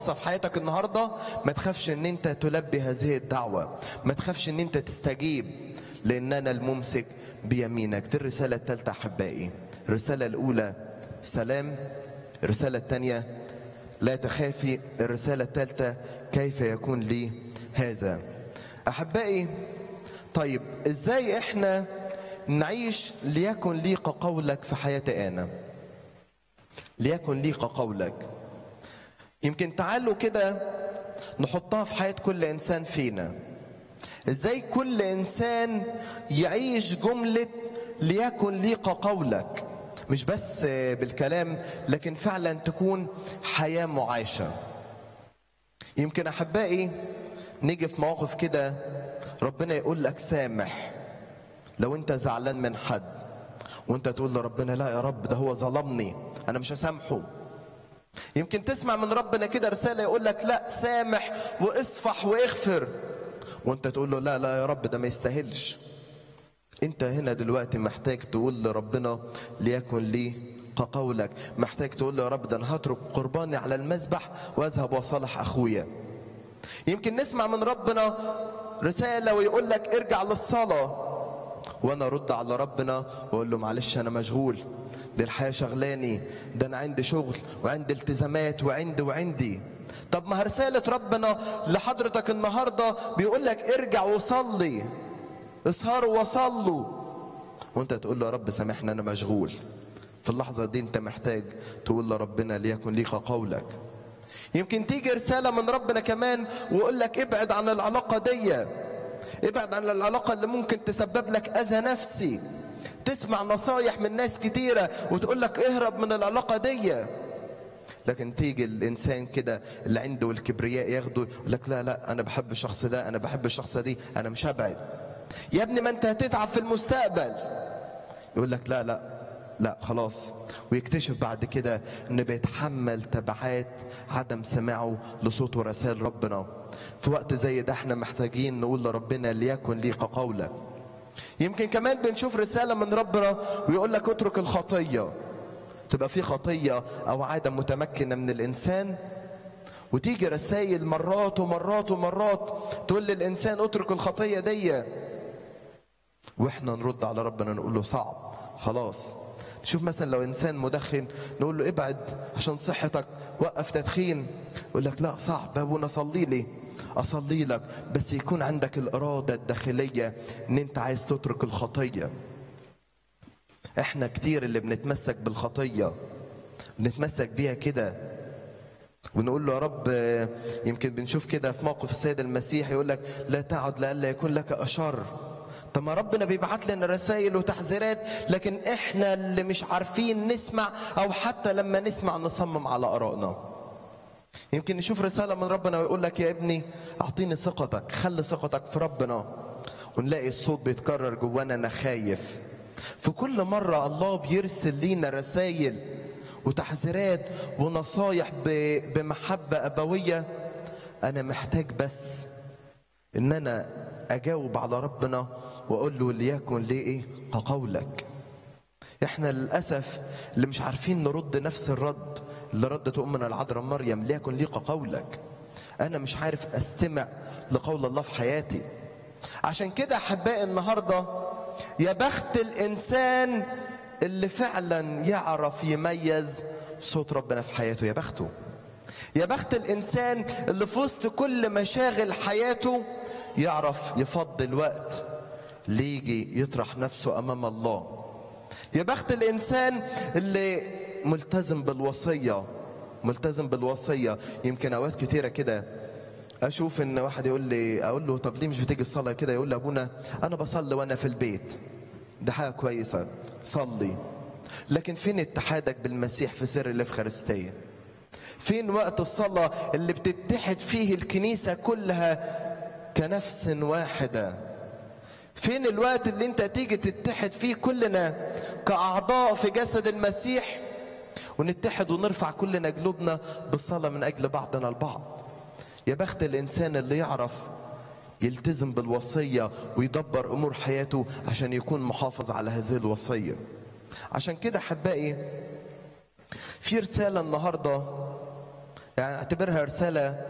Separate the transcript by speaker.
Speaker 1: في حياتك النهارده ما تخافش ان انت تلبي هذه الدعوه ما تخافش ان انت تستجيب لان انا الممسك بيمينك دي الرساله الثالثه احبائي الرساله الاولى سلام الرساله الثانيه لا تخافي الرساله الثالثه كيف يكون لي هذا احبائي طيب ازاي احنا نعيش ليكن لي قولك في حياتي انا ليكن لي قولك يمكن تعالوا كده نحطها في حياة كل إنسان فينا إزاي كل إنسان يعيش جملة ليكن ليق قولك مش بس بالكلام لكن فعلا تكون حياة معاشة يمكن أحبائي نيجي في مواقف كده ربنا يقول لك سامح لو أنت زعلان من حد وأنت تقول لربنا لا يا رب ده هو ظلمني أنا مش هسامحه يمكن تسمع من ربنا كده رسالة يقول لك لا سامح واصفح واغفر وانت تقول له لا لا يا رب ده ما يستاهلش انت هنا دلوقتي محتاج تقول لربنا ليكن لي كقولك محتاج تقول له يا رب ده انا هترك قرباني على المذبح واذهب وصالح اخويا يمكن نسمع من ربنا رسالة ويقول لك ارجع للصلاة وانا ارد على ربنا واقول له معلش انا مشغول دي الحياة شغلاني ده أنا عندي شغل وعندي التزامات وعندي وعندي طب ما رسالة ربنا لحضرتك النهاردة بيقول لك ارجع وصلي اسهروا وصلوا وانت تقول له يا رب سامحني انا مشغول في اللحظة دي انت محتاج تقول لربنا ليكن ليك قولك يمكن تيجي رسالة من ربنا كمان ويقول لك ابعد عن العلاقة دي ابعد عن العلاقة اللي ممكن تسبب لك أذى نفسي تسمع نصايح من ناس كتيرة وتقول لك اهرب من العلاقة دي لكن تيجي الإنسان كده اللي عنده الكبرياء ياخده يقول لك لا لا أنا بحب الشخص ده أنا بحب الشخصة دي أنا مش هبعد يا ابني ما أنت هتتعب في المستقبل يقول لك لا لا لا خلاص ويكتشف بعد كده انه بيتحمل تبعات عدم سماعه لصوت ورسائل ربنا في وقت زي ده احنا محتاجين نقول لربنا ليكن لي قولك يمكن كمان بنشوف رسالة من ربنا ويقول لك اترك الخطية تبقى في خطية أو عادة متمكنة من الإنسان وتيجي رسائل مرات ومرات ومرات تقول للإنسان اترك الخطية دي واحنا نرد على ربنا نقول له صعب خلاص شوف مثلا لو انسان مدخن نقول له ابعد عشان صحتك وقف تدخين يقول لك لا صعب ابونا صلي لي اصلي لك بس يكون عندك الاراده الداخليه ان انت عايز تترك الخطيه احنا كتير اللي بنتمسك بالخطيه بنتمسك بيها كده ونقول له يا رب يمكن بنشوف كده في موقف السيد المسيح يقول لك لا تعد لئلا يكون لك اشر طب ما ربنا بيبعت لنا رسائل وتحذيرات لكن احنا اللي مش عارفين نسمع او حتى لما نسمع نصمم على ارائنا يمكن نشوف رساله من ربنا ويقول لك يا ابني اعطيني ثقتك خلي ثقتك في ربنا ونلاقي الصوت بيتكرر جوانا انا خايف في كل مره الله بيرسل لينا رسائل وتحذيرات ونصايح بمحبه ابويه انا محتاج بس ان انا اجاوب على ربنا واقول له ليكن لي ايه كقولك احنا للاسف اللي مش عارفين نرد نفس الرد اللي ردت امنا العذراء مريم ليكن لي كقولك انا مش عارف استمع لقول الله في حياتي عشان كده احبائي النهارده يا بخت الانسان اللي فعلا يعرف يميز صوت ربنا في حياته يا بخته يا بخت الانسان اللي في وسط كل مشاغل حياته يعرف يفضي الوقت اللي يجي يطرح نفسه امام الله يا بخت الانسان اللي ملتزم بالوصيه ملتزم بالوصيه يمكن اوقات كتيره كده اشوف ان واحد يقول لي اقول له طب ليه مش بتيجي الصلاه كده يقول لي ابونا انا بصلي وانا في البيت ده حاجه كويسه صلي لكن فين اتحادك بالمسيح في سر الافخارستيه فين وقت الصلاه اللي بتتحد فيه الكنيسه كلها كنفس واحدة فين الوقت اللي انت تيجي تتحد فيه كلنا كأعضاء في جسد المسيح ونتحد ونرفع كلنا قلوبنا بالصلاة من أجل بعضنا البعض يا بخت الإنسان اللي يعرف يلتزم بالوصية ويدبر أمور حياته عشان يكون محافظ على هذه الوصية عشان كده أحبائي في رسالة النهاردة يعني اعتبرها رسالة